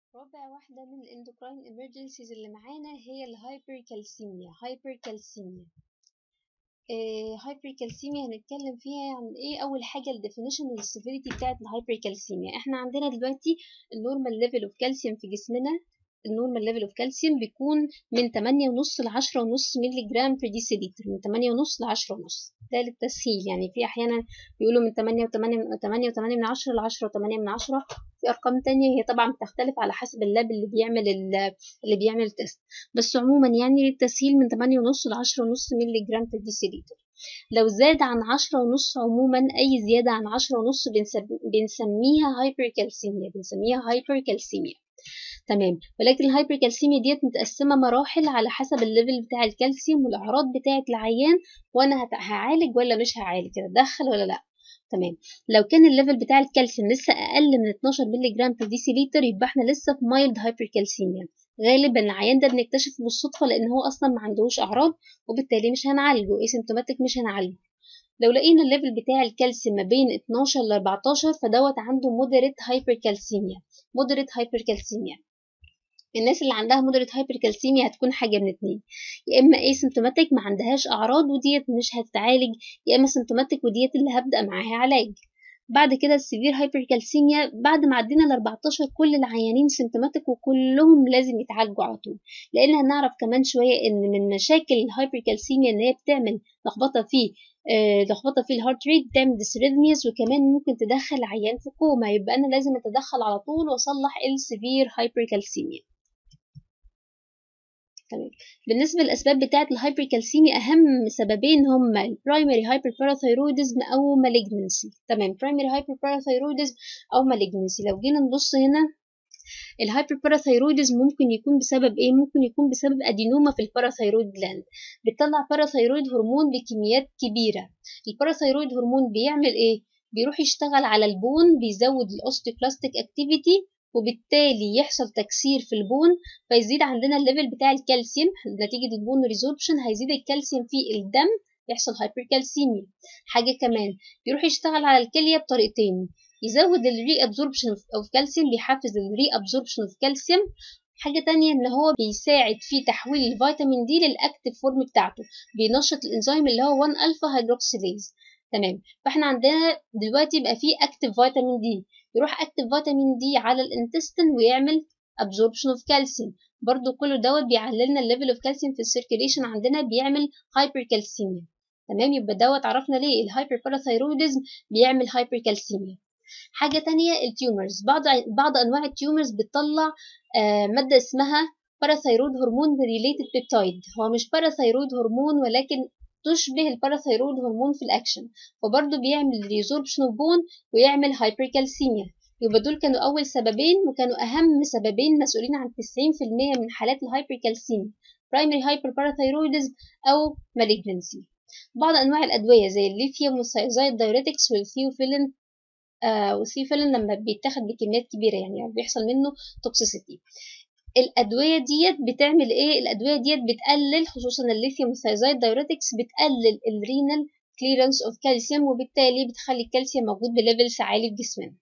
رابع واحدة من الاندوكراين emergencies اللي معانا هي الهايبركالسيميا هايبركالسيميا هايبركالسيميا هنتكلم فيها عن ايه اول حاجة الديفينيشن والسيفيريتي بتاعت الهايبركالسيميا احنا عندنا دلوقتي النورمال ليفل اوف كالسيوم في جسمنا النورمال ليفل اوف كالسيوم بيكون من 8.5 ل 10.5 مللي جرام بر ديسيليتر من 8.5 ل 10.5 ده للتسهيل يعني في احيانا بيقولوا من 8 و8 8 و8 من 10 ل 10 و8 من 10 في ارقام تانية هي طبعا بتختلف على حسب اللاب اللي بيعمل اللي بيعمل التست بس عموما يعني للتسهيل من 8.5 ل 10.5 مللي جرام بر ديسيليتر لو زاد عن 10 ونص عموما اي زيادة عن 10 ونص بنسميها هايبركالسيميا بنسميها هايبركالسيميا تمام ولكن الهايبركالسيميا ديت متقسمه مراحل على حسب الليفل بتاع الكالسيوم والاعراض بتاعه العيان وانا هعالج ولا مش هعالج اتدخل ولا لا تمام لو كان الليفل بتاع الكالسيوم لسه اقل من 12 مللي جرام بر ديسيليتر يبقى احنا لسه في مايلد هايبركالسيميا غالبا العيان ده بنكتشفه بالصدفه لان هو اصلا ما عندهوش اعراض وبالتالي مش هنعالجه اسيمتوماتيك مش هنعالجه لو لقينا الليفل بتاع الكالسيوم ما بين 12 ل 14 فدوت عنده مودريت هايبركالسيميا مودريت هايبركالسيميا الناس اللي عندها مودريت هايبركالسيميا هتكون حاجه من اتنين يا اما اسيمتوماتيك ما عندهاش اعراض وديت مش هتتعالج يا اما سيمتوماتيك وديت اللي هبدا معاها علاج بعد كده السيفير هايبركالسيميا بعد ما عدينا ال 14 كل العيانين سيمتوماتيك وكلهم لازم يتعالجوا على طول لان هنعرف كمان شويه ان من مشاكل الهايبركالسيميا ان هي بتعمل لخبطه في آه لخبطه في الهارت ريت بتعمل ديسريثمياز وكمان ممكن تدخل عيان في كوما يبقى انا لازم اتدخل على طول واصلح السيفير هايبركالسيميا تمام بالنسبة للأسباب بتاعة الهايبركالسيميا أهم سببين هما البرايمري هايبرباراثايرودزم أو مالجنسي تمام برايمري هايبرباراثايرودزم أو مالجنسي لو جينا نبص هنا الهايبرباراثايرودزم ممكن يكون بسبب ايه ممكن يكون بسبب ادينوما في الباراثايرويد جلاند بتطلع باراثايرويد هرمون بكميات كبيرة الباراثايرويد هرمون بيعمل ايه بيروح يشتغل على البون بيزود الاوستيوكلاستيك اكتيفيتي وبالتالي يحصل تكسير في البون فيزيد عندنا الليفل بتاع الكالسيوم نتيجة البون ريزوربشن هيزيد الكالسيوم في الدم يحصل هايبركالسيميا حاجة كمان يروح يشتغل على الكلية بطريقتين يزود الري ابزوربشن اوف كالسيوم بيحفز الري ابزوربشن اوف كالسيوم حاجة تانية ان هو بيساعد في تحويل الفيتامين دي للاكتيف فورم بتاعته بينشط الانزيم اللي هو 1 الفا هيدروكسيليز تمام فاحنا عندنا دلوقتي بقى فيه اكتيف فيتامين دي يروح اكتف فيتامين دي على الانتستين ويعمل absorption of calcium برضو كل دوت بيعلي لنا الليفل اوف كالسيوم في السيركيليشن عندنا بيعمل هايبركالسيميا تمام يبقى دوت عرفنا ليه الهايبرباراثايرودزم بيعمل هايبركالسيميا حاجة تانية التيومرز بعض بعض أنواع التيومرز بتطلع آه مادة اسمها باراثايرود هرمون ريليتد بيبتايد هو مش باراثايرود هرمون ولكن تشبه الباراثايرود هرمون في الاكشن فبرضه بيعمل ريزوربشن اوف بون ويعمل هايبركالسيميا يبقى دول كانوا اول سببين وكانوا اهم سببين مسؤولين عن 90% من حالات الهايبركالسيميا برايمري هايبرباراثايرويدزم او مالجنسي بعض انواع الادويه زي الليثيوم والسايزايد دايوريتكس والثيوفيلين آه والثيوفيلين لما بيتاخد بكميات كبيره يعني بيحصل منه توكسيسيتي الادويه ديت بتعمل ايه الادويه ديت بتقلل خصوصا الليثيوم والثايزايد دايوريتكس بتقلل الرينال كليرنس اوف كالسيوم وبالتالي بتخلي الكالسيوم موجود بليفلز عالي في جسمنا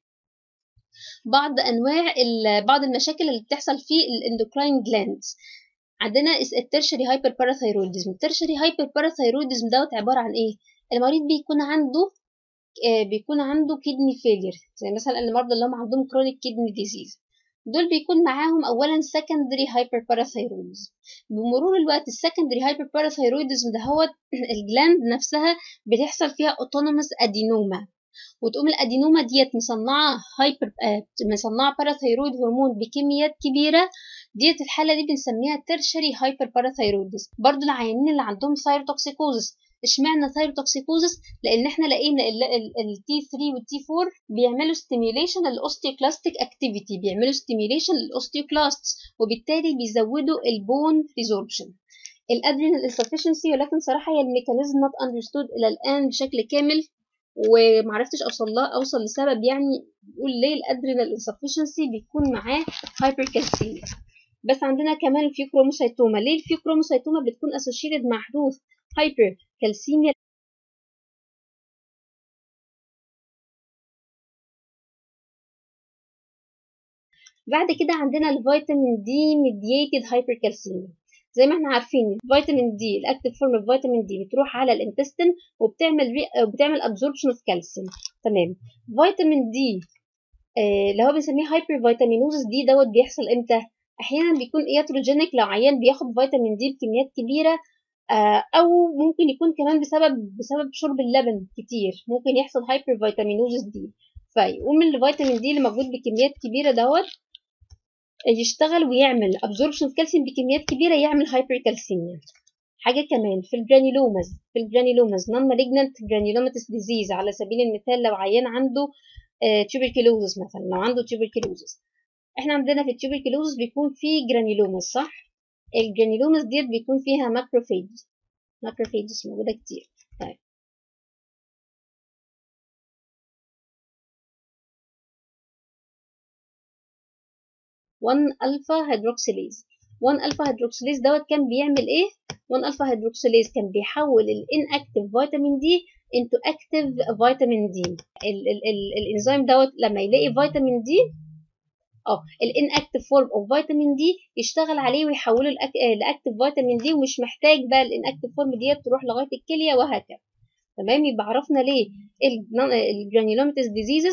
بعض انواع بعض المشاكل اللي بتحصل في الاندوكراين جلاندز عندنا الترشري هايبر باراثايرودزم الترشري هايبر باراثايرودزم دوت عباره عن ايه المريض بيكون عنده آه بيكون عنده كدني فيلير زي مثلا المرضى اللي هم عندهم كرونيك كدني ديزيز دول بيكون معاهم اولا secondary hyperparathyroidism بمرور الوقت السكندري hyperparathyroidism ده هو الجلاند نفسها بتحصل فيها autonomous adenoma وتقوم الادينوما ديت مصنعه هايبر آه مصنعه باراثايرويد هرمون بكميات كبيره ديت الحاله دي بنسميها ترشري هايبر باراثايرويدز برضو العيانين اللي عندهم ثايروتوكسيكوزس اشمعنى ثايروتوكسيكوزس لان احنا لقينا التي 3 والتي 4 بيعملوا ستيميوليشن للاوستيوكلاستيك اكتيفيتي بيعملوا ستيميوليشن للاوستيوكلاستس وبالتالي بيزودوا البون ريزوربشن الادرينال insufficiency ولكن صراحه هي الميكانيزم نوت اندرستود الى الان بشكل كامل ومعرفتش اوصل لها اوصل لسبب يعني بيقول ليه الادرينال insufficiency بيكون معاه هايبركالسيميا بس عندنا كمان الفيوكروموسايتوما ليه الفيوكروموسايتوما بتكون اسوشيتد مع حدوث هايبر كالسيميا بعد كده عندنا الفيتامين دي ميدياتد هايبركالسيميا زي ما احنا عارفين الفيتامين دي الاكتيف فورم الفيتامين دي بتروح على الانتستين وبتعمل ري... بتعمل ابزوربشن اوف كالسيوم تمام فيتامين دي آه اللي هو بنسميه هايبر فيتامينوزس دي دوت بيحصل امتى احيانا بيكون اياتروجينيك لو عيان بياخد فيتامين دي بكميات كبيره آه او ممكن يكون كمان بسبب بسبب شرب اللبن كتير ممكن يحصل هايبر فيتامينوزس دي فيقوم الفيتامين دي اللي موجود بكميات كبيره دوت يشتغل ويعمل ابزوربشن كالسيوم بكميات كبيره يعمل هايبركالسيميا حاجه كمان في الجرانيلومز في الجرانيلومز نون مالجنانت جرانيلوماتيس ديزيز على سبيل المثال لو عيان عنده تيوبركلوزس مثلا لو عنده تيوبركلوزس احنا عندنا في التيوبركلوزس بيكون في جرانيلومز صح الجرانيلومز ديت بيكون فيها ماكروفيج ماكروفيجز موجوده كتير طيب وان الفا هيدروكسيليز 1 الفا هيدروكسيليز دوت كان بيعمل ايه 1 الفا هيدروكسيليز كان بيحول الانكتيف فيتامين دي انتو اكتيف فيتامين دي الانزيم دوت لما يلاقي فيتامين دي اه الانكتيف فورم اوف فيتامين دي يشتغل عليه ويحوله لاكتيف فيتامين دي ومش محتاج بقى الانكتيف فورم ديت تروح لغايه الكليه وهكذا تمام يبقى عرفنا ليه الجرانيولوماتيس ديزيزز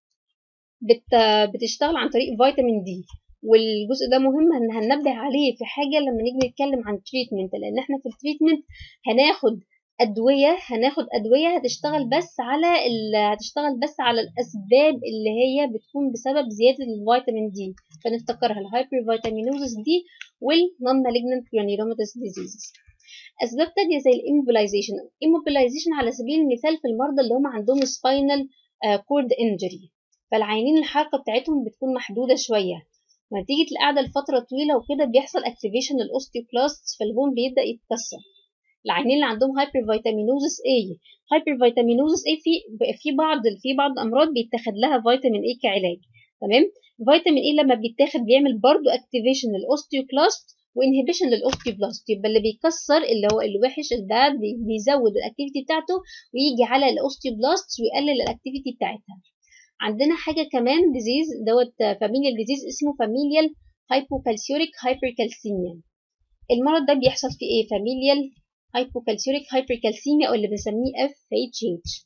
بت بتشتغل عن طريق فيتامين دي والجزء ده مهم ان هننبه عليه في حاجه لما نيجي نتكلم عن تريتمنت لان احنا في التريتمنت هناخد ادويه هناخد ادويه هتشتغل بس على هتشتغل بس على الاسباب اللي هي بتكون بسبب زياده الفيتامين دي فنفتكرها الهايبر فيتامينوزس دي والنون مالجنانت جرانيولوماتيس ديزيزز اسباب تانية زي الاموبلايزيشن الاموبلايزيشن على سبيل المثال في المرضى اللي هم عندهم سباينال كورد انجري فالعينين الحركه بتاعتهم بتكون محدوده شويه نتيجة القعدة لفترة طويلة وكده بيحصل اكتيفيشن الاوستيوكلاست فالبون بيبدأ يتكسر العينين اللي عندهم هايبر فيتامينوزس A هايبر فيتامينوزس A في في بعض في بعض الأمراض بيتاخد لها فيتامين A كعلاج تمام فيتامين A لما بيتاخد بيعمل برضو اكتيفيشن للاوستيوكلاست وانهبيشن للاوستيوبلاست يبقى اللي بيكسر اللي هو الوحش الباد بيزود الاكتيفيتي بتاعته ويجي على الاوستيوبلاست ويقلل الاكتيفيتي بتاعتها عندنا حاجه كمان ديزيز دوت فاميليال ديزيز اسمه فاميليال هايبوكالسيوريك هايبركالسيميا المرض ده بيحصل في ايه فاميليال هايبوكالسيوريك هايبركالسيميا او اللي بنسميه اف اتش اتش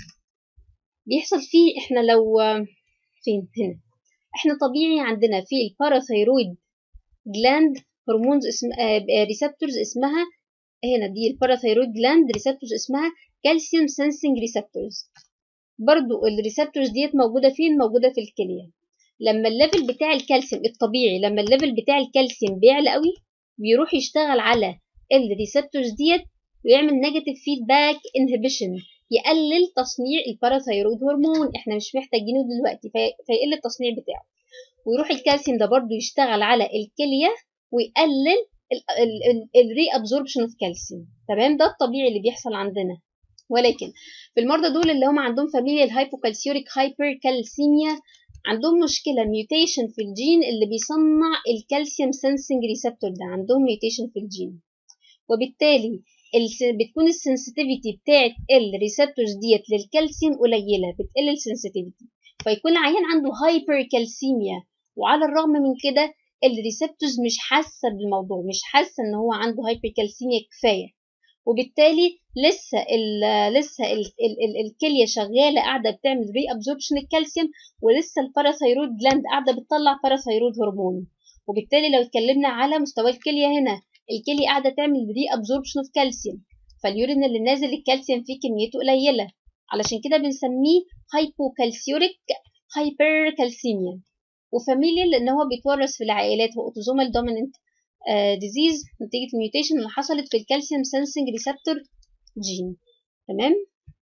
بيحصل فيه احنا لو فين هنا احنا طبيعي عندنا في الباراثايرويد جلاند هرمونز اسم آه ريسبتورز اسمها هنا دي الباراثايرويد جلاند ريسبتورز اسمها كالسيوم سنسنج ريسبتورز برضو الريسبتورز ديت موجوده فين موجوده في الكليه لما الليفل بتاع الكالسيوم الطبيعي لما الليفل بتاع الكالسيوم بيعلى قوي بيروح يشتغل على الريسبتورز ديت ويعمل نيجاتيف فيدباك انهبيشن يقلل تصنيع الباراثايرويد هرمون احنا مش محتاجينه دلوقتي في... فيقل التصنيع بتاعه ويروح الكالسيوم ده برضو يشتغل على الكليه ويقلل الري ابزوربشن اوف كالسيوم تمام ده الطبيعي اللي بيحصل عندنا ولكن في المرضى دول اللي هم عندهم فاميليال هايبوكالسيوريك هايبركالسيميا عندهم مشكلة ميوتيشن في الجين اللي بيصنع الكالسيوم سنسنج ريسبتور ده عندهم ميوتيشن في الجين وبالتالي بتكون السنسيتيفيتي بتاعت الريسبتورز ديت للكالسيوم قليلة بتقل السنسيتيفيتي فيكون العيان عنده هايبركالسيميا وعلى الرغم من كده الريسبتورز مش حاسة بالموضوع مش حاسة ان هو عنده هايبركالسيميا كفاية وبالتالي لسه ال لسه ال ال ال الكليه شغاله قاعده بتعمل ري ابزوربشن الكالسيوم ولسه الباراثايرويد جلاند قاعده بتطلع باراثايرويد هرمون وبالتالي لو اتكلمنا على مستوى الكليه هنا الكليه قاعده تعمل ري ابزوربشن اوف كالسيوم فاليورين اللي نازل الكالسيوم فيه كميته قليله علشان كده بنسميه هايبوكالسيوريك هايبركالسيميا وفاميليال لان هو بيتورث في العائلات هو اوتوزومال دوميننت ديزيز نتيجة الميوتيشن اللي حصلت في الكالسيوم سنسنج ريسبتور جين تمام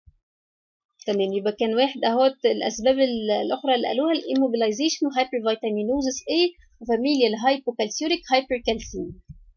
تمام يبقى كان واحد اهوت الاسباب الاخرى اللي قالوها الاموبيلايزيشن وهايبر فيتامينوزس A وفاميليال هايبوكالسيوريك هايبركالسيميا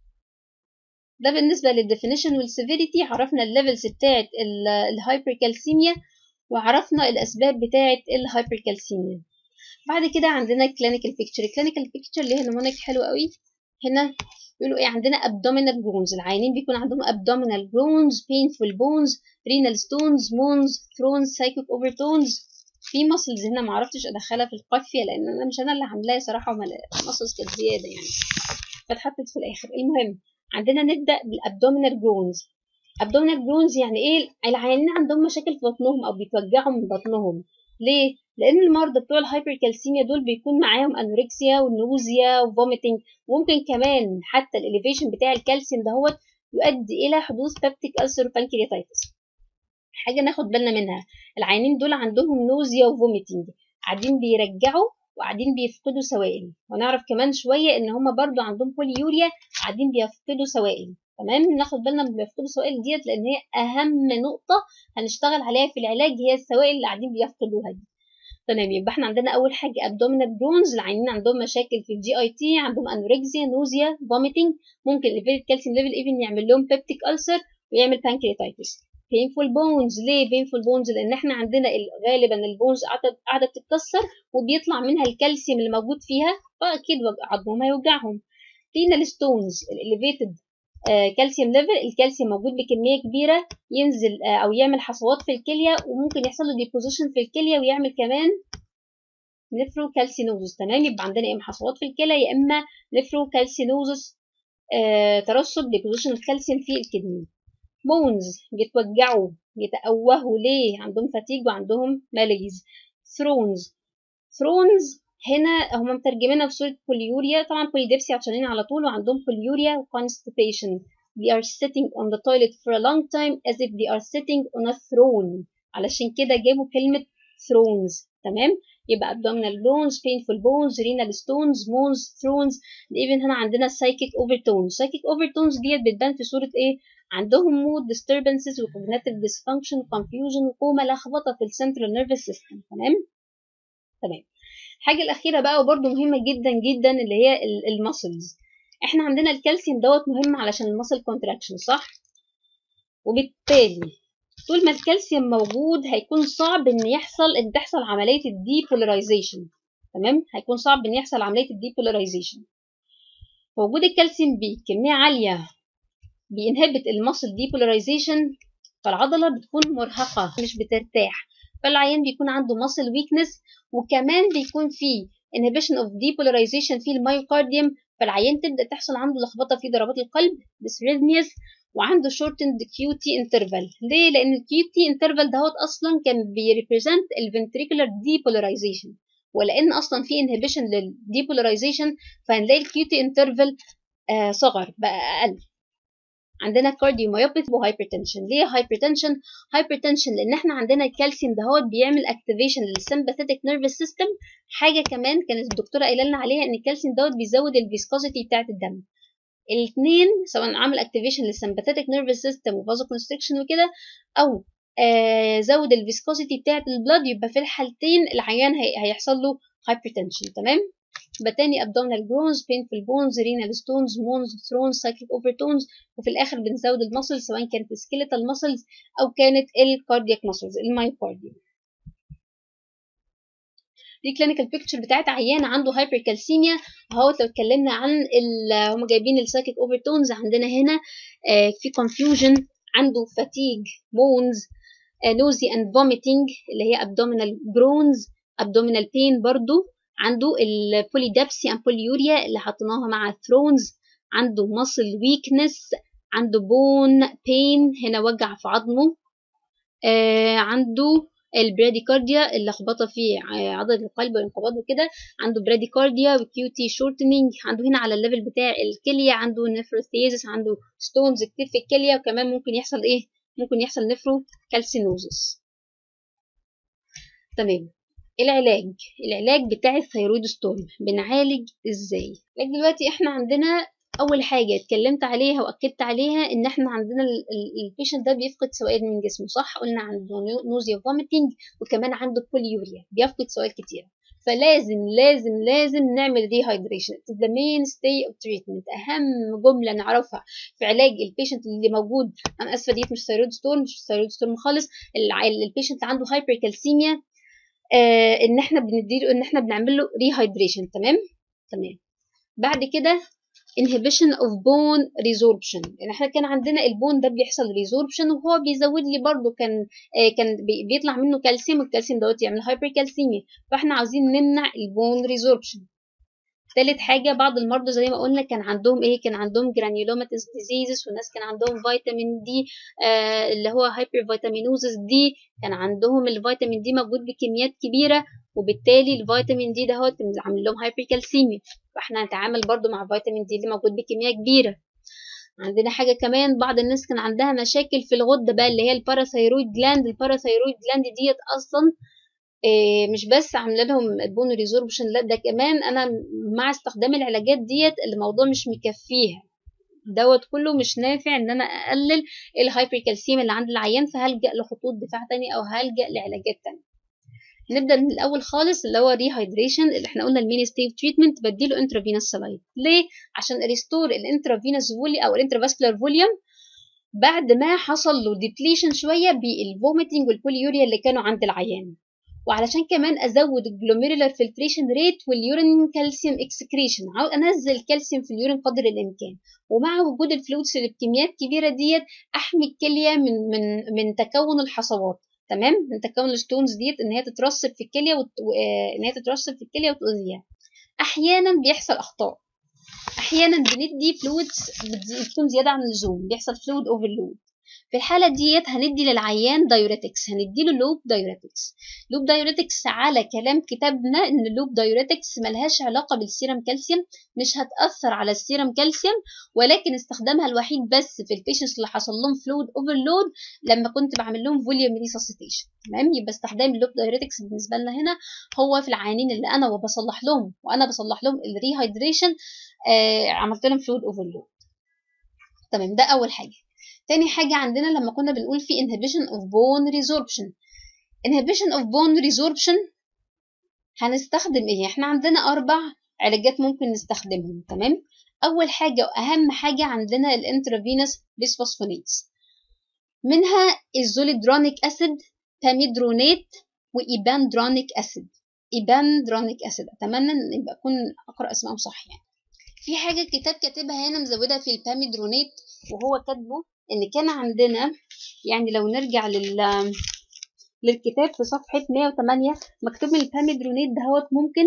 ده بالنسبة للديفينيشن والسيفيريتي عرفنا الليفلز بتاعت الهايبركالسيميا وعرفنا الاسباب بتاعت الهايبركالسيميا بعد كده عندنا كلينيكال بيكتشر الكلينيكال بيكتشر اللي هي نمونك حلو قوي هنا يقولوا ايه عندنا abdominal bones العيانين بيكون عندهم abdominal bones painful bones renal stones moons thrones psychic overtones في ماسلز هنا معرفتش ادخلها في القافيه لان انا مش انا اللي عاملاها صراحه ماسلز كانت زياده يعني فاتحطت في الاخر المهم عندنا نبدا بالابدومينال جرونز ابدومينال جرونز يعني ايه العيانين عندهم مشاكل في بطنهم او بيتوجعوا من بطنهم ليه لان المرضى بتوع الهايبركالسيميا دول بيكون معاهم انوركسيا ونوزيا وفوميتنج وممكن كمان حتى الاليفيشن بتاع الكالسيوم دهوت يؤدي الى حدوث بابتيك ألسر وبانكرياتايتس حاجه ناخد بالنا منها العيانين دول عندهم نوزيا وفوميتنج قاعدين بيرجعوا وقاعدين بيفقدوا سوائل ونعرف كمان شويه ان هما برضو عندهم بوليوريا قاعدين بيفقدوا سوائل تمام ناخد بالنا من بيفقدوا السوائل ديت لان هي اهم نقطه هنشتغل عليها في العلاج هي السوائل اللي قاعدين بيفقدوها دي تمام يبقى احنا عندنا اول حاجه ابدومينال برونز العيانين عندهم مشاكل في الجي اي تي عندهم انوركسيا نوزيا فوميتنج ممكن الليفل كالسيوم ليفل ايفن يعمل لهم بيبتيك ألسر ويعمل بانكرياتايتس painful bones ليه painful bones لان احنا عندنا غالبا البونز قاعده بتتكسر وبيطلع منها الكالسيوم اللي موجود فيها فاكيد عظمهم هيوجعهم renal stones elevated كالسيوم ليفل الكالسيوم موجود بكميه كبيره ينزل او يعمل حصوات في الكليه وممكن يحصل له ديبوزيشن في الكليه ويعمل كمان نفرو كالسينوزس تمام يبقى عندنا يا اما حصوات في الكلى يا اما نفرو كالسينوزس آه ترسب ديبوزيشن الكالسيوم في الكدني بونز بيتوجعوا بيتأوهوا ليه عندهم فاتيج وعندهم ماليز ثرونز ثرونز هنا هم مترجمينها في صورة بوليوريا طبعا بوليديبسي عطشانين على طول وعندهم بوليوريا وconstipation they are sitting on the toilet for a long time as if they are sitting on a throne علشان كده جابوا كلمة thrones تمام يبقى abdominal bones painful bones renal stones moans thrones even هنا عندنا psychic overtones psychic overtones ديت بتبان في صورة ايه عندهم mood disturbances و cognitive dysfunction confusion وقومة لخبطة في السنترال nervous system تمام تمام الحاجة الأخيرة بقى وبرده مهمة جدا جدا اللي هي المسلز احنا عندنا الكالسيوم دوت مهم علشان المسل كونتراكشن صح وبالتالي طول ما الكالسيوم موجود هيكون صعب ان يحصل ان تحصل عملية الديبولاريزيشن تمام هيكون صعب ان يحصل عملية الديبولاريزيشن وجود الكالسيوم بكمية عالية بينهبت المسل ديبولاريزيشن فالعضلة بتكون مرهقة مش بترتاح فالعيان بيكون عنده muscle weakness وكمان بيكون في inhibition of depolarization في المايوكارديوم فالعيان تبدأ تحصل عنده لخبطة في ضربات القلب dysrhythmias وعنده shortened QT interval ليه؟ لأن ال QT interval دهوت أصلا كان بيريبريزنت ال ventricular depolarization ولأن أصلا في inhibition لل depolarization فهنلاقي ال QT interval آه صغر بقى أقل عندنا كارديوميوباثي وهايبرتنشن ليه هايبرتنشن هايبرتنشن لان احنا عندنا الكالسيوم دهوت بيعمل اكتيفيشن للسمباثيتك نيرفس سيستم حاجه كمان كانت الدكتوره قايله لنا عليها ان الكالسيوم دوت بيزود الفيسكوزيتي بتاعه الدم الاثنين سواء عمل اكتيفيشن للسمباثيتك نيرفس سيستم وفازو كونستريكشن وكده او آه زود الفيسكوزيتي بتاعه البلاد يبقى في الحالتين العيان هي هيحصل له هايبرتنشن تمام يبقى تاني abdominal groans painful bones renal stones moans thrones cyclic overtones وفي الاخر بنزود المسلز سواء كانت skeletal muscles او كانت الكاردياك muscles المايوكارديوم دي كلينيكال بيكتشر بتاعت عيان عنده هايبركالسيميا اهو لو اتكلمنا عن هم جايبين السايكيك اوفرتونز عندنا هنا آه في confusion عنده fatigue moans nausea and vomiting اللي هي abdominal groans abdominal pain برضو عنده البوليدابسي and بوليوريا اللي حطيناها مع الثرونز عنده muscle weakness عنده bone pain هنا وجع في عظمه آه عنده البراديكارديا اللخبطة في عضلة القلب والانقباض وكده عنده براديكارديا وكيوتي شورتنينج عنده هنا على الليفل بتاع الكلية عنده نفروثيزس عنده ستونز كتير في الكلية وكمان ممكن يحصل ايه ممكن يحصل نفرو كالسينوزس تمام العلاج العلاج بتاع الثيرويد ستورم بنعالج ازاي لكن دلوقتي احنا عندنا اول حاجه اتكلمت عليها واكدت عليها ان احنا عندنا البيشنت ده بيفقد سوائل من جسمه صح قلنا عنده نوزيا فوميتنج وكمان عنده بوليوريا بيفقد سوائل كتير فلازم لازم لازم نعمل ريهايدريشن ذا مين ستي اوف تريتمنت اهم جمله نعرفها في علاج البيشنت اللي موجود انا اسفه ديت مش ثيرويد ستورم مش ثيرويد ستورم خالص البيشنت اللي عنده هايبركالسيميا آه ان احنا بنديله ان احنا بنعمل له ريهايدريشن تمام تمام بعد كده inhibition of bone resorption يعني احنا كان عندنا البون ده بيحصل resorption وهو بيزود لي برضو كان آه كان بيطلع منه كالسيوم والكالسيوم دوت يعمل هايبركالسيميا فاحنا عاوزين نمنع البون resorption تالت حاجة بعض المرضى زي ما قلنا كان عندهم ايه كان عندهم جرانيولوماتيس ديزيزز وناس كان عندهم فيتامين دي آه اللي هو هايبر فيتامينوزس دي كان عندهم الفيتامين دي موجود بكميات كبيرة وبالتالي الفيتامين دي دهوت عامل لهم هايبر كالسيميا فاحنا هنتعامل برضو مع الفيتامين دي اللي موجود بكمية كبيرة عندنا حاجة كمان بعض الناس كان عندها مشاكل في الغدة بقى اللي هي الباراثايرويد جلاند الباراثايرويد جلاند ديت أصلا إيه مش بس عامله لهم بون ريزوربشن لا ده كمان انا مع استخدام العلاجات ديت الموضوع مش مكفيها دوت كله مش نافع ان انا اقلل الهايبركالسيم اللي عند العيان فهلجا لخطوط دفاع تاني او هلجا لعلاجات تانية نبدا من الاول خالص اللي هو ريهايدريشن اللي احنا قلنا الميني ستيف تريتمنت بديله انترافينوس سلايد ليه عشان ريستور الانترافينوس فوليوم او الانترافاسكولار فوليوم بعد ما حصل له ديبليشن شويه بالفوميتنج والبوليوريا اللي كانوا عند العيان وعلشان كمان ازود الجلوميرولار فلتريشن ريت واليورين كالسيوم اكسكريشن انزل كالسيوم في اليورين قدر الامكان ومع وجود الفلويدز اللي بكميات كبيره ديت احمي الكليه من من من تكون الحصوات تمام من تكون الستونز ديت ان هي تترسب في الكليه وت... ان هي تترسب في الكليه وتؤذيها احيانا بيحصل اخطاء احيانا بندي فلويدز بتكون زياده عن اللزوم بيحصل فلويد اوفرلود في الحالة ديت هندي للعيان دايوريتكس هندي له لوب دايوريتكس لوب دايوريتكس على كلام كتابنا ان اللوب دايوريتكس ملهاش علاقة بالسيرم كالسيوم مش هتأثر على السيرم كالسيوم ولكن استخدامها الوحيد بس في البيشنتس اللي حصل لهم فلويد اوفرلود لما كنت بعمل لهم فوليوم ريساسيتيشن تمام يبقى استخدام اللوب دايوريتكس بالنسبة لنا هنا هو في العيانين اللي انا وبصلح لهم وانا بصلح لهم الريهايدريشن آه عملت لهم فلويد اوفرلود تمام ده اول حاجه تاني حاجة عندنا لما كنا بنقول في inhibition of bone resorption inhibition of bone resorption هنستخدم ايه احنا عندنا اربع علاجات ممكن نستخدمهم تمام اول حاجة واهم حاجة عندنا الانترافينوس بيسفوسفونيتس منها الزوليدرونيك اسيد باميدرونات وايباندرونيك اسيد ايباندرونيك اسيد اتمنى ان يبقى اكون اقرا اسمائهم صح يعني في حاجة الكتاب كاتبها هنا مزودها في الباميدرونات وهو كاتبه ان كان عندنا يعني لو نرجع لل للكتاب في صفحة 108 مكتوب من الباميدرونات دهوت ممكن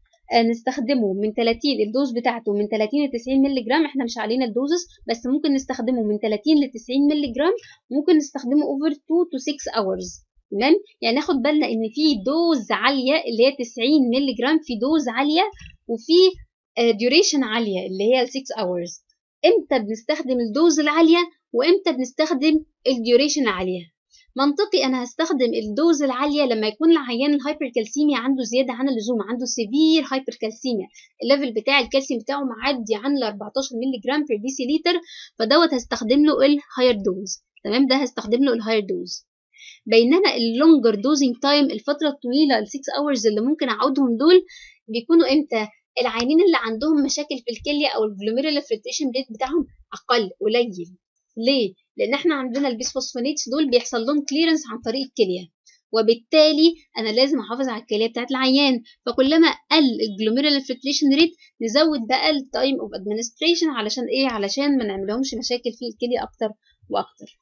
نستخدمه من 30 الدوز بتاعته من 30 ل 90 مللي جرام احنا مش علينا الدوزز بس ممكن نستخدمه من 30 ل 90 مللي جرام ممكن نستخدمه اوفر 2 تو 6 اورز تمام يعني ناخد بالنا ان في دوز عاليه اللي هي 90 مللي جرام في دوز عاليه وفي ديوريشن عاليه اللي هي 6 اورز امتى بنستخدم الدوز العاليه وامتى بنستخدم الديوريشن العاليه منطقي انا هستخدم الدوز العاليه لما يكون العيان الهايبركالسيميا عنده زياده عن اللزوم عنده سيفير هايبركالسيميا الليفل بتاع الكالسيوم بتاعه معدي عن ال 14 مللي جرام بير ديسي لتر فدوت هستخدم له الهاير دوز تمام ده هستخدم له الهاير دوز بينما اللونجر دوزنج تايم الفتره الطويله ال 6 اورز اللي ممكن اقعدهم دول بيكونوا امتى العيانين اللي عندهم مشاكل في الكليه او الجلوميرولار فلتريشن ريت بتاعهم اقل قليل ليه لان احنا عندنا البيسفوسفونيتس دول بيحصل لهم كليرنس عن طريق الكليه وبالتالي انا لازم احافظ على الكليه بتاعت العيان فكلما قل الجلوميرولار فلتريشن ريت نزود بقى التايم اوف ادمنستريشن علشان ايه علشان ما نعملهمش مشاكل في الكليه اكتر واكتر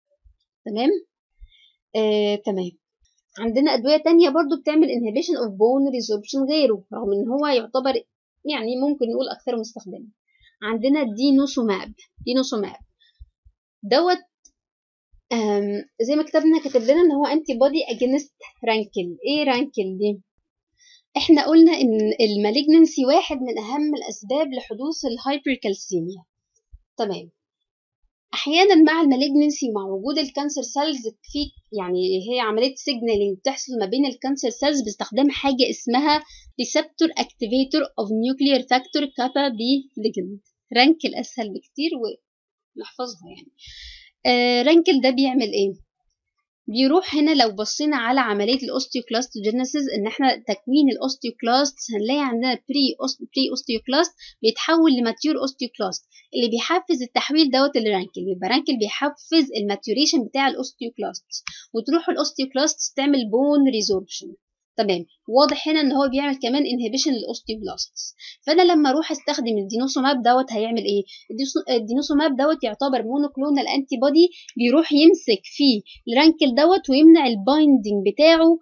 تمام آه، تمام عندنا ادويه تانية برضو بتعمل inhibition of bone resorption غيره رغم ان هو يعتبر يعني ممكن نقول اكثر مستخدما عندنا الدينوسوماب دينوسوماب دوت زي ما كتبنا كاتب لنا ان هو انتي بودي اجينست رانكل ايه رانكل دي احنا قلنا ان المالجنسي واحد من اهم الاسباب لحدوث الهايبركالسيميا تمام احيانا مع المالجنسي ومع وجود الكانسر سيلز في يعني هي عمليه سيجنالينج بتحصل ما بين الكانسر سيلز باستخدام حاجه اسمها ريسبتور اكتيفيتور اوف نيوكليير فاكتور كابا بي ليجند رانكل اسهل بكتير ونحفظها يعني آه رانكل ده بيعمل ايه بيروح هنا لو بصينا على عمليه الاوستيوكلاست جينيسيس ان احنا تكوين الاوستيوكلاست هنلاقي عندنا بري بري اوستيوكلاست بيتحول لماتيور اوستيوكلاست اللي بيحفز التحويل دوت الرانكل يبقى رانكل بيحفز الماتيوريشن بتاع الاوستيوكلاست وتروح الاوستيوكلاست تعمل بون ريزوربشن تمام واضح هنا ان هو بيعمل كمان انهبيشن للاوستيوبلاستس فانا لما اروح استخدم الدينوسوماب دوت هيعمل ايه الدينوسوماب دوت يعتبر مونوكلونال انتي بودي بيروح يمسك في الرانكل دوت ويمنع البايندنج بتاعه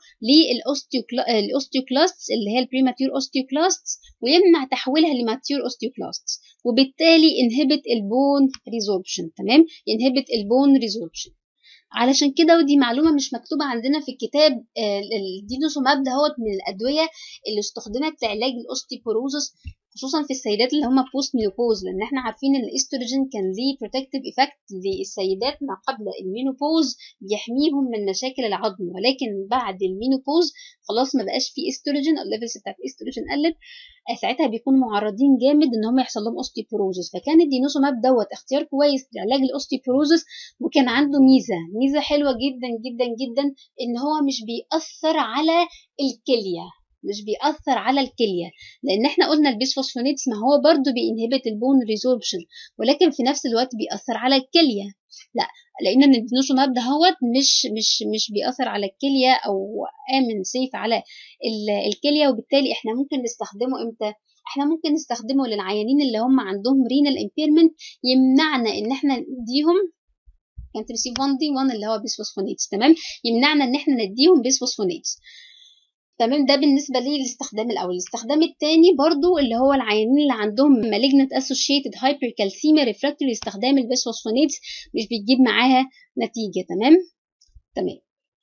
للاوستيوكلاستس اللي هي البريماتيور اوستيوكلاستس ويمنع تحويلها لماتيور اوستيوكلاستس وبالتالي انهبت البون ريزوربشن تمام ينهبت البون ريزوربشن علشان كده ودي معلومة مش مكتوبة عندنا في الكتاب الدينوسوماب دهوت من الأدوية اللي استخدمت لعلاج الأوستيبوروزس خصوصا في السيدات اللي هم بوست مينوبوز لان احنا عارفين ان الاستروجين كان ليه بروتكتيف ايفكت للسيدات ما قبل المينوبوز بيحميهم من مشاكل العظم ولكن بعد المينوبوز خلاص ما بقاش فيه استروجين الليفلز بتاعت الاستروجين قلت ساعتها بيكونوا معرضين جامد ان هم يحصل لهم اوستيبوروزس فكان الدينوسوماب دوت اختيار كويس لعلاج الاوستيبوروزس وكان عنده ميزه ميزه حلوه جدا جدا جدا ان هو مش بيأثر على الكليه مش بيأثر على الكلية لأن احنا قلنا البيسفوسفونيتس ما هو برضو بينهبت البون ريزوربشن ولكن في نفس الوقت بيأثر على الكلية لا لأن الدينوسوماب ده هو مش مش مش بيأثر على الكلية أو آمن سيف على الكلية وبالتالي احنا ممكن نستخدمه امتى؟ احنا ممكن نستخدمه للعيانين اللي هم عندهم رينال امبيرمنت يمنعنا ان احنا نديهم كان تريسيف 1 دي 1 اللي هو بيسفوسفونيتس تمام يمنعنا ان احنا نديهم بيسفوسفونيتس تمام ده بالنسبة للاستخدام الأول الاستخدام الثاني برضو اللي هو العيانين اللي عندهم malignant associated hypercalcemia refractory استخدام البيسفوسفونيتس مش بتجيب معاها نتيجة تمام تمام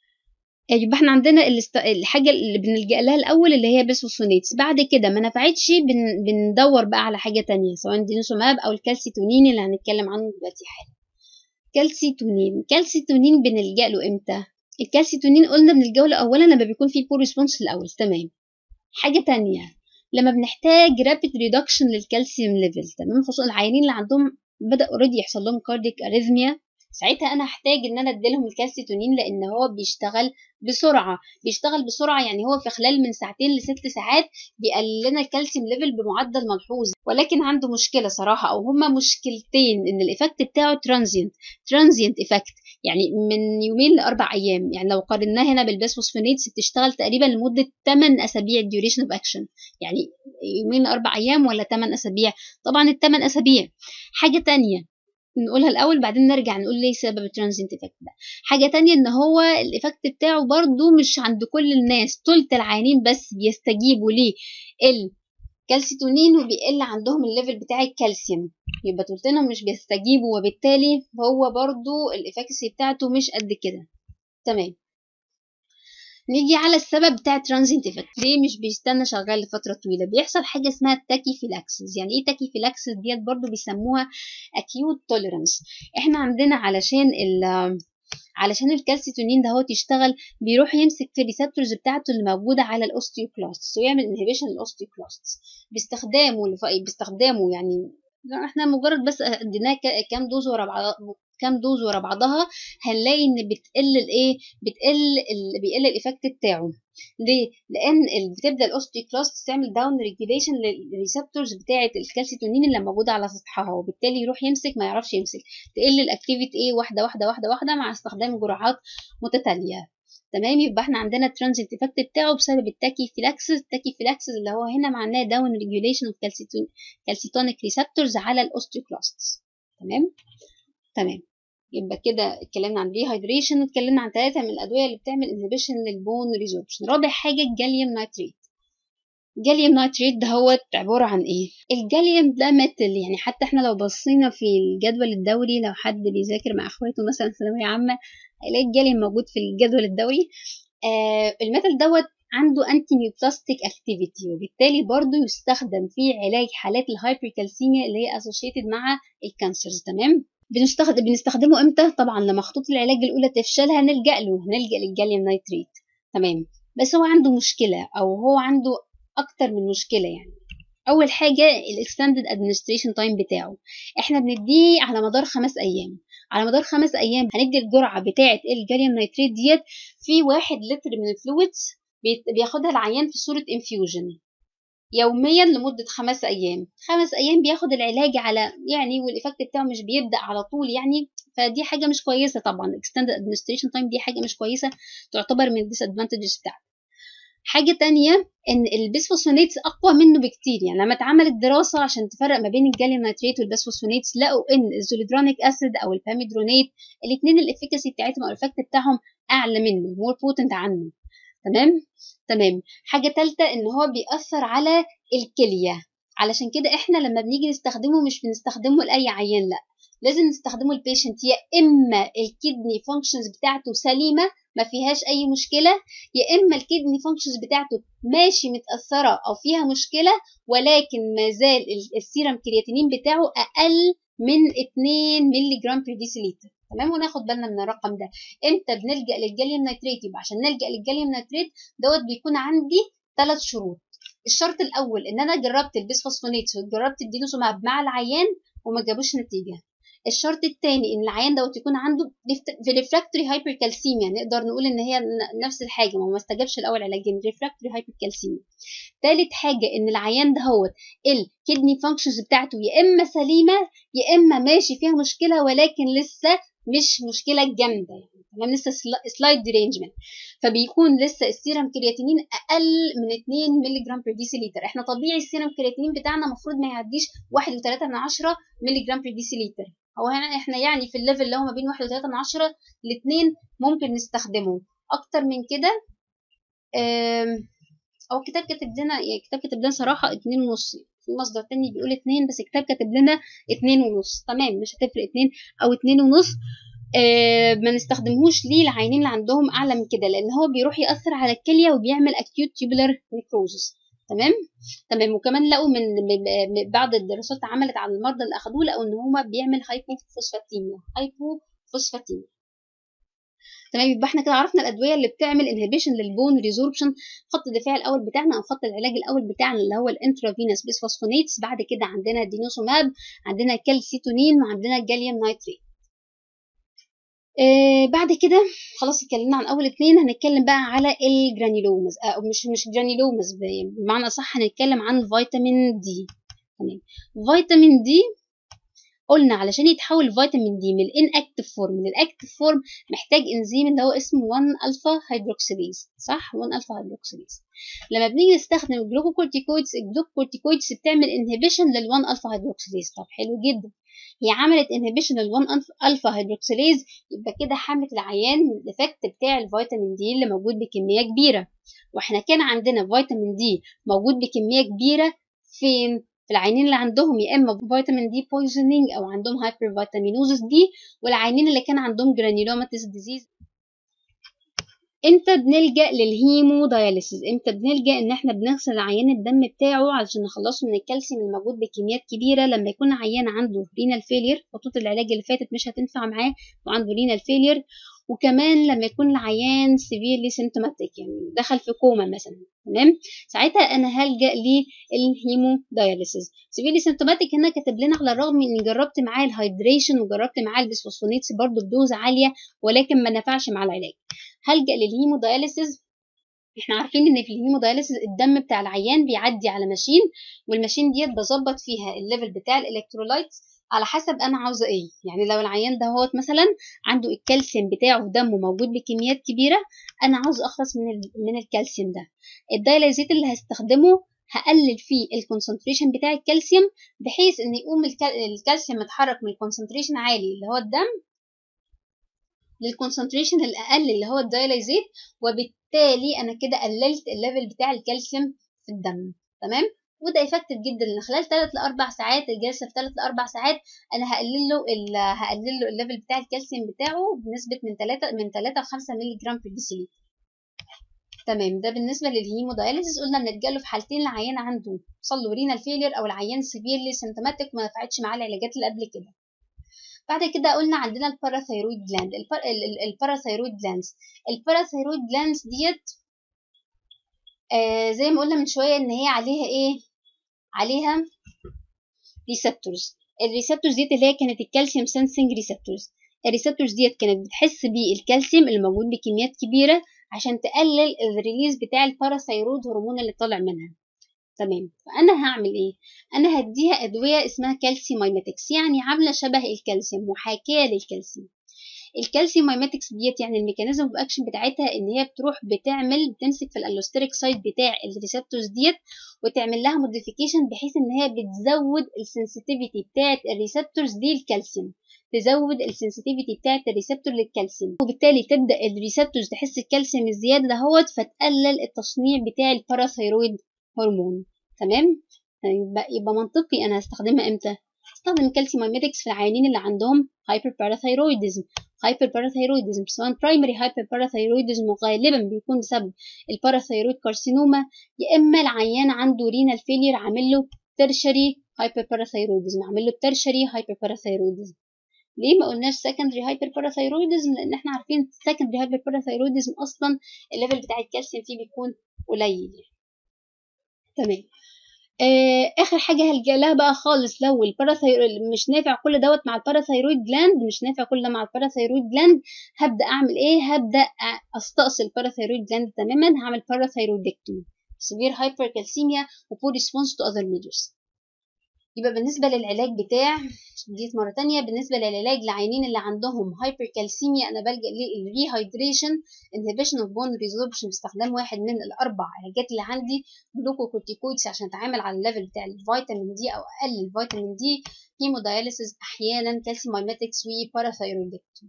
يبقى احنا عندنا الاست... الحاجة اللي بنلجأ لها الأول اللي هي بيسفوسفونيتس بعد كده ما نفعتش بن... بندور بقى على حاجة تانية سواء دينوسوماب أو الكالسيتونين اللي هنتكلم عنه دلوقتي حالا كالسيتونين كالسيتونين بنلجأ له امتى الكالسيتونين قلنا بنلجأ له اولا لما بيكون في بور ريسبونس في الاول تمام حاجه تانية لما بنحتاج رابيد ريدكشن للكالسيوم ليفل تمام خصوصا العيانين اللي عندهم بدا اوريدي يحصل لهم كارديك اريثميا ساعتها انا هحتاج ان انا اديلهم الكالسيتونين لان هو بيشتغل بسرعه بيشتغل بسرعه يعني هو في خلال من ساعتين لست ساعات بيقلل لنا الكالسيوم ليفل بمعدل ملحوظ ولكن عنده مشكله صراحه او هما مشكلتين ان الايفكت بتاعه ترانزينت ترانزينت ايفكت يعني من يومين لاربع ايام يعني لو قارناه هنا بالبيسفوسفونيتس بتشتغل تقريبا لمده 8 اسابيع الديوريشن اوف اكشن يعني يومين لاربع ايام ولا 8 اسابيع طبعا الثمان اسابيع حاجه تانية نقولها الاول بعدين نرجع نقول ليه سبب الترانزينت افكت ده حاجه تانية ان هو الايفكت بتاعه برضو مش عند كل الناس تلت العيانين بس بيستجيبوا ليه الكالسيتونين وبيقل عندهم الليفل بتاع الكالسيوم يبقى تلتنا مش بيستجيبوا وبالتالي هو برضو الافكسي بتاعته مش قد كده تمام نيجي على السبب بتاع ترانزينت افكت ليه مش بيستنى شغال لفتره طويله بيحصل حاجه اسمها التاكيفيلاكسس يعني ايه تاكيفيلاكسس ديت برضو بيسموها اكيوت توليرانس احنا عندنا علشان ال علشان الكالسيتونين ده هو تشتغل بيروح يمسك في الريسبتورز بتاعته اللي موجوده على الاوستيوكلاستس ويعمل انهبيشن للاوستيوكلاستس باستخدامه باستخدامه يعني احنا مجرد بس اديناه كام دوز ورا بعض كام دوز ورا بعضها هنلاقي ان بتقل الايه بتقل ال... بيقل الايفكت بتاعه ليه لان بتبدا الاوستيوكلاست تعمل داون ريجوليشن للريسبتورز بتاعه الكالسيتونين اللي موجوده على سطحها وبالتالي يروح يمسك ما يعرفش يمسك تقل الاكتيفيتي ايه واحده واحده واحده واحده مع استخدام جرعات متتاليه تمام يبقى احنا عندنا الترانزيت افكت بتاعه بسبب التاكيفيلاكسس التاكيفيلاكسس اللي هو هنا معناه داون ريجوليشن اوف كالسيتونيك ريسبتورز على الاوستيوكلاستس تمام تمام يبقى كده اتكلمنا عن ديهايدريشن واتكلمنا عن ثلاثه من الادويه اللي بتعمل انهبيشن للبون ريزوربشن رابع حاجه الجاليوم نايتريت الجاليوم نايتريت ده هو عبارة عن ايه الجاليوم ده ميتال يعني حتى احنا لو بصينا في الجدول الدوري لو حد بيذاكر مع اخواته مثلا في ثانوية عامة هيلاقي الجاليوم موجود في الجدول الدوري آه الميتال دوت عنده انتي نيوبلاستيك اكتيفيتي وبالتالي برضه يستخدم في علاج حالات الهايبركالسيميا اللي هي اسوشيتد مع الكانسرز تمام بنستخدم بنستخدمه امتى طبعا لما خطوط العلاج الاولى تفشل هنلجا له هنلجا للجاليوم نايتريت تمام بس هو عنده مشكله او هو عنده اكتر من مشكله يعني اول حاجه الاكستندد ادمنستريشن تايم بتاعه احنا بنديه على مدار خمس ايام على مدار خمس ايام هندي الجرعه بتاعه الجاليوم نايتريت ديت في واحد لتر من الفلويدز بياخدها العيان في صوره انفيوجن يوميا لمدة خمس أيام خمس أيام بياخد العلاج على يعني والإفكت بتاعه مش بيبدأ على طول يعني فدي حاجة مش كويسة طبعا extended administration time دي حاجة مش كويسة تعتبر من الديسادفانتجز بتاعته حاجه تانية ان البيسفوسفونيتس اقوى منه بكتير يعني لما اتعملت دراسه عشان تفرق ما بين الجاليوم نيتريت والبيسفوسفونيتس لقوا ان الزوليدرونيك اسيد او الباميدرونيت الاثنين الافكاسي بتاعتهم او الافكت بتاعهم اعلى منه مور بوتنت عنه تمام تمام حاجه ثالثه ان هو بيأثر على الكليه علشان كده احنا لما بنيجي نستخدمه مش بنستخدمه لاي عيان لا لازم نستخدمه البيشنت يا اما الكدني فانكشنز بتاعته سليمه ما فيهاش اي مشكله يا اما الكدني فانكشنز بتاعته ماشي متاثره او فيها مشكله ولكن ما زال السيرم كرياتينين بتاعه اقل من 2 مللي جرام بير ديسيليتر تمام وناخد بالنا من الرقم ده امتى بنلجا للجاليوم نيتريت يبقى عشان نلجا للجاليوم نيتريت دوت بيكون عندي ثلاث شروط الشرط الاول ان انا جربت البيسفوسفونيتس وجربت الدينوسوماب مع العيان وما جابوش نتيجه الشرط الثاني ان العيان دوت يكون عنده في ريفراكتوري هايبركالسيميا نقدر نقول ان هي نفس الحاجه ما هو ما استجابش الاول علاجين ريفراكتوري هايبركالسيميا ثالث حاجه ان العيان دهوت الكدني فانكشنز بتاعته يا اما سليمه يا اما ماشي فيها مشكله ولكن لسه مش مشكله جامده يعني تمام لسه سلايد ديرينجمنت فبيكون لسه السيرم كرياتينين اقل من 2 مللي جرام بير ديسيليتر احنا طبيعي السيرم كرياتينين بتاعنا المفروض ما يعديش 1.3 من 10 مللي جرام بير ديسيليتر هو هنا احنا يعني في الليفل اللي هو ما بين 1.3 من 10 ل 2 ممكن نستخدمه اكتر من كده او كتاب كاتب لنا يعني كتاب كاتب لنا صراحه 2 ونص في مصدر تاني بيقول 2 بس كتاب كاتب لنا 2 ونص تمام مش هتفرق 2 او 2 ونص آه ما نستخدمهوش ليه العينين اللي عندهم اعلى من كده لان هو بيروح ياثر على الكليه وبيعمل اكيوت تيوبولار نيكروزس تمام تمام وكمان لقوا من بعض الدراسات اتعملت على المرضى اللي اخدوه لقوا ان هو بيعمل هايبوفوسفاتيميا هايبوفوسفاتيميا تمام يبقى احنا كده عرفنا الادويه اللي بتعمل انهبيشن للبون ريزوربشن خط الدفاع الاول بتاعنا او خط العلاج الاول بتاعنا اللي هو الانترافينوس بيسفوسفونيتس بعد كده عندنا الدينوسوماب عندنا الكالسيتونين وعندنا الجاليوم نايتريت آه بعد كده خلاص اتكلمنا عن اول اتنين هنتكلم بقى على الجرانيلومز آه مش مش جرانيلومز بمعنى صح هنتكلم عن فيتامين دي تمام فيتامين دي قلنا علشان يتحول فيتامين دي من الان اكتف فورم من الاكتف فورم محتاج انزيم اللي هو اسمه 1 الفا هيدروكسيليز صح 1 الفا هيدروكسيليز لما بنيجي نستخدم الجلوكوكورتيكويدز الجلوكوكورتيكويدز بتعمل انهبيشن لل 1 الفا هيدروكسيليز طب حلو جدا هي عملت انهبيشن لل 1 الفا هيدروكسيليز يبقى كده حملت العيان من الايفكت بتاع الفيتامين دي اللي موجود بكميه كبيره واحنا كان عندنا فيتامين دي موجود بكميه كبيره فين في العينين اللي عندهم يا اما فيتامين دي بويزنينج او عندهم هايبر فيتامينوزس دي والعينين اللي كان عندهم جرانيولوماتيس ديزيز امتى بنلجا للهيمو داياليسيس امتى بنلجا ان احنا بنغسل عيان الدم بتاعه علشان نخلصه من الكالسيوم الموجود بكميات كبيره لما يكون عيان عنده رينال فيلير خطوط العلاج اللي فاتت مش هتنفع معاه وعنده رينال فيلير وكمان لما يكون العيان سيفيرلي سيمتوماتيك يعني دخل في كوما مثلا تمام ساعتها انا هلجا للهيمو داياليسيس سيفيرلي سيمتوماتيك هنا كاتب لنا على الرغم اني جربت معاه الهيدريشن وجربت معاه البيسفوسفونيتس برضه بدوز عاليه ولكن ما نفعش مع العلاج هلجا للهيمو داياليسيس احنا عارفين ان في الهيمو داياليسيس الدم بتاع العيان بيعدي على ماشين والماشين ديت بظبط فيها الليفل بتاع الالكترولايتس على حسب انا عاوزه ايه يعني لو العيان ده هو مثلا عنده الكالسيوم بتاعه في دمه موجود بكميات كبيره انا عاوز اخلص من من الكالسيوم ده الدايلازيت اللي هستخدمه هقلل فيه الكونسنتريشن بتاع الكالسيوم بحيث ان يقوم الكالسيوم متحرك من الكونسنتريشن عالي اللي هو الدم للكونسنتريشن الاقل اللي هو الدايلازيت وبالتالي انا كده قللت الليفل بتاع الكالسيوم في الدم تمام وده افكتيف جدا لان خلال 3 ل 4 ساعات الجلسه في 3 ل 4 ساعات انا هقلل له هقلل له الليفل بتاع الكالسيوم بتاعه بنسبه من 3 من 3 ل 5 مللي جرام في الديسيليتر تمام ده بالنسبه للهيموداياليسيس قلنا بنلجا له في حالتين العيان عنده حصل له رينال فيلير او العيان سيفيرلي سيمتوماتيك وما نفعتش معاه العلاجات اللي قبل كده بعد كده قلنا عندنا الباراثايرويد جلاند الباراثايرويد جلاندز الباراثايرويد جلاندز ديت آه زي ما قلنا من شويه ان هي عليها ايه عليها ريسبتورز الريسبتورز ديت اللي هي كانت الكالسيوم سنسنج ريسبتورز الريسبتورز ديت كانت بتحس بالكالسيوم اللي موجود بكميات كبيره عشان تقلل الريليز بتاع الباراثايرويد هرمون اللي طالع منها تمام فانا هعمل ايه انا هديها ادويه اسمها كالسيوم مايماتكس يعني عامله شبه الكالسيوم محاكاه للكالسيوم الكالسيوم مايماتكس ديت يعني الميكانيزم اوف اكشن بتاعتها ان هي بتروح بتعمل بتمسك في الالوستريك سايت بتاع الريسبتورز ديت وتعمل لها موديفيكيشن بحيث ان هي بتزود السنسيتيفيتي بتاعت الريسبتورز دي للكالسيوم تزود السنسيتيفيتي بتاعت الريسبتور للكالسيوم وبالتالي تبدا الريسبتورز تحس الكالسيوم الزياده دهوت فتقلل التصنيع بتاع الباراثيرويد هرمون تمام يبقى, يبقى منطقي انا هستخدمها امتى هستخدم الكالسيوم مايميتكس في العيانين اللي عندهم هايبر باراثيرويدزم هايبر باراثيرويدزم سواء برايمري هايبر باراثيرويدزم وغالبا بيكون بسبب الباراثيرويد كارسينوما يا اما العيان عنده رينال فيلير عامل له ترشري هايبر باراثيرويدزم عامل له ترشري هايبر باراثيرويدزم ليه ما قلناش secondary hyperparathyroidism لان احنا عارفين secondary hyperparathyroidism اصلا الليفل بتاع الكالسيوم فيه بيكون قليل تمام آه اخر حاجه هلجا لها بقى خالص لو الباراثيرويد مش نافع كل دوت مع الباراثيرويد جلاند مش نافع كل ده مع الباراثيرويد جلاند هبدا اعمل ايه هبدا استأصل الباراثيرويد جلاند تماما هعمل باراثيرويدكتومي severe hypercalcemia و poor response to other measures يبقى بالنسبة للعلاج بتاع جيت مرة تانية بالنسبة للعلاج لعينين اللي عندهم هايبركالسيميا أنا بلجأ للريهايدريشن inhibition of bone resorption باستخدام واحد من الأربع علاجات اللي عندي جلوكوكورتيكويدز عشان أتعامل على الليفل بتاع الفيتامين دي أو أقلل الفيتامين دي هيموداياليسيس أحيانا كالسيوم مايماتكس وباراثيرويدكتومي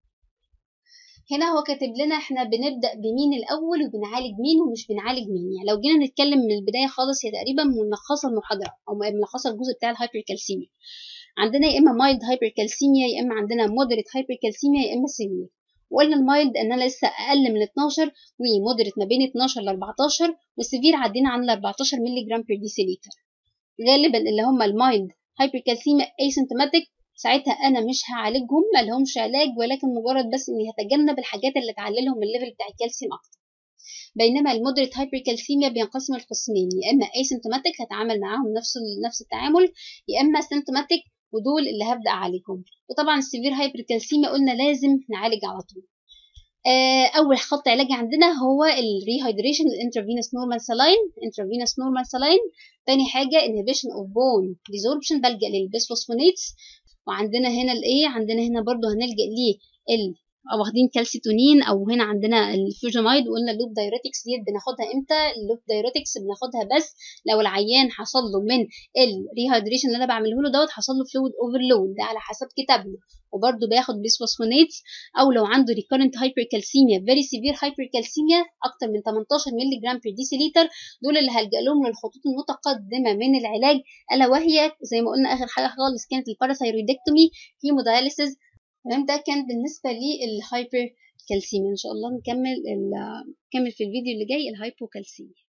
هنا هو كاتب لنا احنا بنبدا بمين الاول وبنعالج مين ومش بنعالج مين يعني لو جينا نتكلم من البدايه خالص هي تقريبا ملخصه المحاضره او ملخصه الجزء بتاع الهايبركالسيميا عندنا يا اما مايلد هايبركالسيميا يا اما عندنا مودريت هايبركالسيميا يا اما سيفير وقلنا المايلد ان انا لسه اقل من 12 ومودريت ما بين 12 ل 14 والسيفير عدينا عن ال 14 مللي جرام بير ديسيليتر غالبا اللي هم المايلد هايبركالسيميا اسيمتوماتيك ساعتها انا مش هعالجهم ما لهمش علاج ولكن مجرد بس اني هتجنب الحاجات اللي تعللهم الليفل بتاع الكالسيوم اكتر بينما المودريت هايبركالسيميا بينقسم لقسمين يا اما اسيمتوماتيك هتعامل معاهم نفس نفس التعامل يا اما سيمتوماتيك ودول اللي هبدا اعالجهم وطبعا السيفير هايبركالسيميا قلنا لازم نعالج على طول اول خط علاجي عندنا هو الريهايدريشن الانترفينوس نورمال سلاين انترفينوس نورمال سلاين تاني حاجه انهبيشن اوف بون ديزوربشن بلجا للبيسفوسفونيتس وعندنا هنا الايه عندنا هنا برضو هنلجا ليه ال واخدين كالسيتونين او هنا عندنا الفيوجامايد وقلنا اللوب دايريتكس ديت بناخدها امتى اللوب دايريتكس بناخدها بس لو العيان حصل له من الريهايدريشن اللي انا بعمله له دوت حصل له فلويد اوفرلود ده على حسب كتابنا وبرده بياخد بيسفوسفونيتس او لو عنده ريكورنت هايبركالسيميا فيري سيفير هايبركالسيميا اكتر من 18 مللي جرام بير ديسيليتر دول اللي هلجا لهم للخطوط المتقدمه من العلاج الا وهي زي ما قلنا اخر حاجه خالص كانت الباراثايرويدكتومي هيموداياليسيس تمام ده كان بالنسبه للهايبر كالسيميا ان شاء الله نكمل نكمل في الفيديو اللي جاي الهايبوكالسيميا